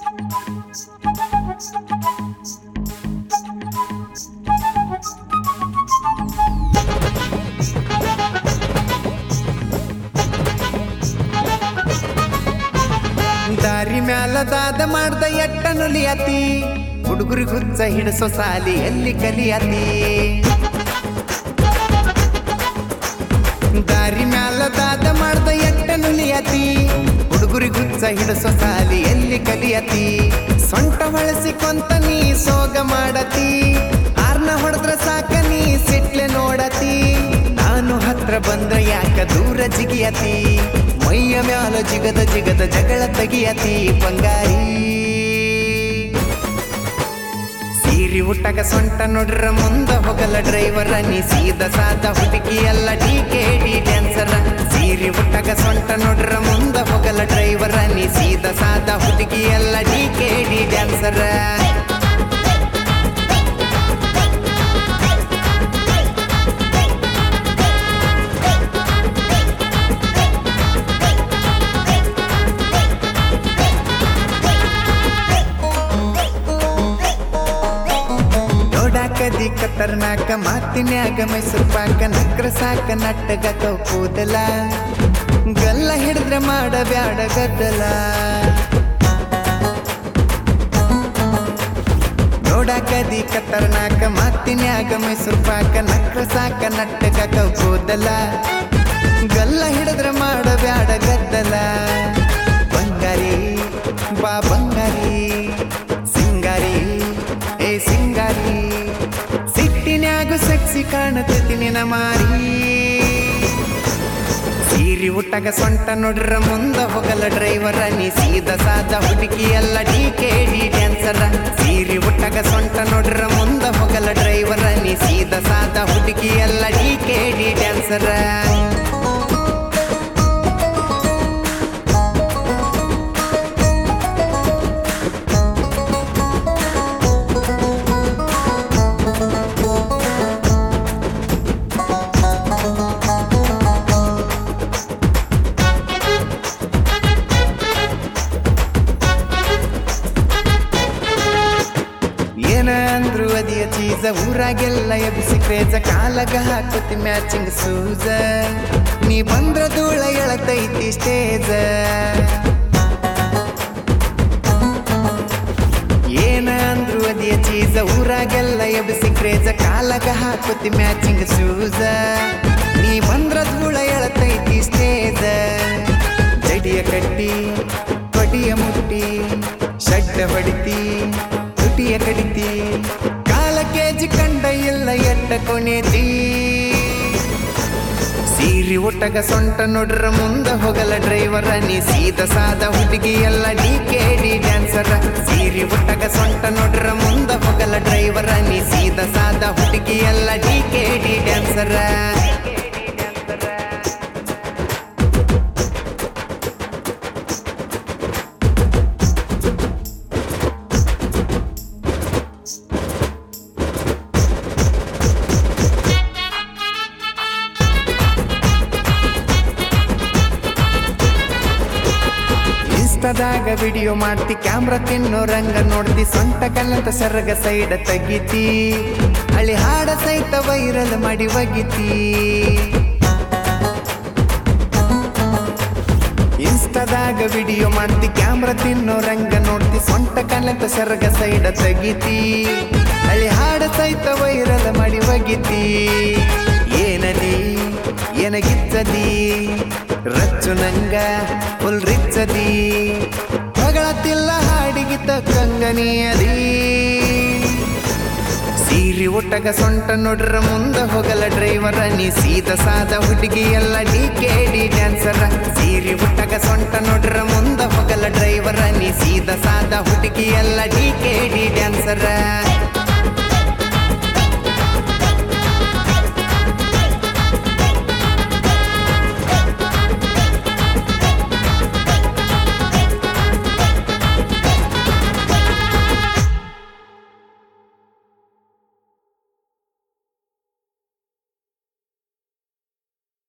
ದಾರಿ ಮ್ಯಾಲ ದಾದ ಮಾಡ್ದ ಎಟ್ಟ ನುಲಿಯತಿ ಹುಡುಗರಿ ಹುಚ್ಚ ಹಿಡಿಸೋ ಸಾಲಿ ಎಲ್ಲಿ ಕಲಿಯತಿ ದಾರಿ ಮ್ಯಾಲ ದಾದ ಮಾಡ್ದ ಎಟ್ಟ ನುಲಿಯತಿ ಹುಡುಗರಿ ಹುಚ್ಚ ಹಿಡಿಸೋ ಸಾಲಿ ಎಲ್ಲಿ ಕಲಿಯತಿ ಸೊಂಟ ಹೊಳಸಿಕೊಂತ ನೀ ಸೋಗ ಮಾಡತಿ ಆರ್ನ ಹೊಡೆದ್ರ ಸಾಕ ನೀ ಸಿಟ್ಲೆ ನೋಡತಿ ನಾನು ಹತ್ರ ಬಂದ್ರ ಯಾಕ ದೂರ ಜಿಗಿಯತಿ ಮೈಯ ಮ್ಯಾಲ ಜಿಗದ ಜಿಗದ ಜಗಳ ತೆಗಿಯತಿ ಬಂಗಾರಿ ಸೀರಿ ಹುಟ್ಟಗ ಸೊಂಟ ನೋಡ್ರ ಮುಂದ ಹೋಗಲ್ಲ ಡ್ರೈವರ ನೀ ಸೀದ ಸಾದ ಹುಡುಗಿ ಎಲ್ಲ ಡಿ ಕೆ ಡಿ ಡ್ಯಾನ್ಸರ ಸೀರಿ ಹುಟ್ಟಗ ಸೊಂಟ ನೋಡ್ರ ಮುಂದ ಹೋಗಲ್ಲ ಡ್ರೈವರ ನೀ ಸೀದ ಸಾದ ಹುಡುಗಿ ಎಲ್ಲ ಡಿ ಕೆ ಡಿ ಡ್ಯಾನ್ಸರ ನೋಡಾಕದಿ ಕತ್ತರ್ನಾಕ ಮಾತಿನ್ಯಾಗ ಮೈಸೂರು ಪಾಕ ನಕ್ರ ಸಾಕ ನಟ್ಟಗ ಕೂದಲ ಗಲ್ಲ ಹಿಡಿದ್ರೆ ಮಾಡ ಬ್ಯಾಡ ಗದ್ದಲ ನೋಡಾಕದಿ ಕತ್ತರ್ನಾಕ ಮಾತಿನ್ಯಾಗ ಮೈಸೂರು ಪಾಕ ನಕ್ರ ಸಾಕ ನಟ್ಟಗ ಕೂದಲ ಗಲ್ಲ ಹಿಡಿದ್ರೆ ಮಾಡ ಬ್ಯಾಡ ಗದ್ದಲ ಬಂಗಾರಿ ಬಾ ಬಂಗಾರಿ ಸಿಂಗಾರಿ ಏ ಸಿಂಗಾರಿ ಸಿಟ್ಟಿನ್ಯಾಗು ಸೆಕ್ಸಿ ಕಾಣತೈತಿ ನಿನ ಮಾರಿ ಸೀರಿ ಹುಟ್ಟಗ ಸೊಂಟ ನೋಡ್ರ ಮುಂದ ಹೋಗಲ್ಲ ಡ್ರೈವರ ನೀ ಸೀದ ಸಾದ ಹುಡುಗಿ ಎಲ್ಲ ಡಿ ಕೆ ಡಿ ಡ್ಯಾನ್ಸರ ಸೀರಿ ಹುಟ್ಟಗ ಸೊಂಟ ನೋಡ್ರ ಮುಂದ ಹೋಗಲ್ಲ ಡ್ರೈವರ ನೀ ಸೀದ ಸಾದ ಹುಡುಗಿ ಎಲ್ಲ ಡಿ ಕೆ ಡಿ ಡ್ಯಾನ್ಸರ ಏನ ಅಂದ್ರು ಅದಿಯ ಚೀಸ ಊರಾಗೆಲ್ಲ ಎಬ್ಸಿ ಕ್ರೇಜ ಕಾಲಗ ಹಾಕುತ್ತಿ ಮ್ಯಾಚಿಂಗ್ ಸೂಜ ನೀ ಬಂದ್ರ ಧೂಳ ಎಳತೈತಿ ಸ್ಟೇಜ ಏನ ಅಂದ್ರು ಅದಿಯ ಚೀಸ ಊರಾಗೆಲ್ಲ ಎಬ್ಸಿ ಕ್ರೇಜ ಕಾಲಗ ಹಾಕುತ್ತಿ ಮ್ಯಾಚಿಂಗ್ ಸೂಜ ನೀ ಬಂದ್ರ ಧೂಳ ಎಳತೈತಿ ಸ್ಟೇಜ ಜಡಿಯ ಕಟ್ಟಿ ಕೊಡಿಯ ಮುಟ್ಟಿ ಶಡ್ಡ ಹೊಡಿತಿ ತುಟಿಯ ಕಡಿತಿ ಕಾಲ ಕೇಜಿ ಕಂಡ ಇಲ್ಲ ಎಟ್ಟ ಕೊನೆತಿ ಸೀರಿ ಒಟ್ಟಗ ಸೊಂಟ ನೋಡ್ರ ಮುಂದ ಹೋಗಲ್ಲ ಡ್ರೈವರ ನೀ ಸೀದ ಸಾದ ಹುಡುಗಿ ಎಲ್ಲ ಡಿ ಕೆ ಡಿ ಡ್ಯಾನ್ಸರ ಸೀರಿ ಒಟ್ಟಗ ಸೊಂಟ ನೋಡ್ರ ಮುಂದ ಹೋಗಲ್ಲ ಡ್ರೈವರ ನೀ ಸೀದ ಸಾದ ಹುಡುಗಿ ಎಲ್ಲ ಡಿ ಕೆ ಡಿ ಡ್ಯಾನ್ಸರ ಇನ್ಸ್ಟಾದಾಗ ವಿಡಿಯೋ ಮಾಡ್ತಿ ಕ್ಯಾಮ್ರಾ ತಿನ್ನೋ ರಂಗ ನೋಡ್ತಿ ಸೊಂಟ ಕಲ್ಲಂತ ಸರಗ ಸೈಡ ತೆಗಿತಿ ಹಳಿ ಹಾಡ ಸಹಿತ ವೈರಲ್ ಮಾಡಿ ಒಗಿತಿ ಇನ್ಸ್ಟಾದಾಗ ವಿಡಿಯೋ ಮಾಡ್ತಿ ಕ್ಯಾಮ್ರಾ ತಿನ್ನೋ ರಂಗ ನೋಡ್ತಿ ಸೊಂಟ ಕಲ್ಲಂತ ಸರಗ ಸೈಡ ತೆಗಿತಿ ಹಳಿ ಹಾಡ ಸಹಿತ ವೈರಲ್ ಮಾಡಿ ಒಗಿತಿ ಏನದಿ ಏನಗಿತ್ತದಿ ರಚ್ಚು ನಂಗ ಫುಲ್ ರಿಚ್ಚದಿ ಹೊಗಳತಿಲ್ಲ ಹಾಡಿಗೆ ತಕ್ಕಂಗನಿಯದಿ ಸೀರಿ ಒಟ್ಟಗ ಸೊಂಟ ನೋಡ್ರ ಮುಂದ ಹೋಗಲ್ಲ ಡ್ರೈವರ ನೀ ಸೀದ ಸಾದ ಹುಡುಗಿ ಎಲ್ಲ ಡಿ ಕೆ ಡಿ ಡ್ಯಾನ್ಸರ ಸೀರಿ ಒಟ್ಟಗ ಸೊಂಟ ನೋಡ್ರ ಮುಂದ ಹೋಗಲ್ಲ ಡ್ರೈವರ ನೀ ಸೀದ ಸಾದ ಹುಡುಗಿ ಎಲ್ಲ ಡಿ ಕೆ ಡಿ ಡ್ಯಾನ್ಸರ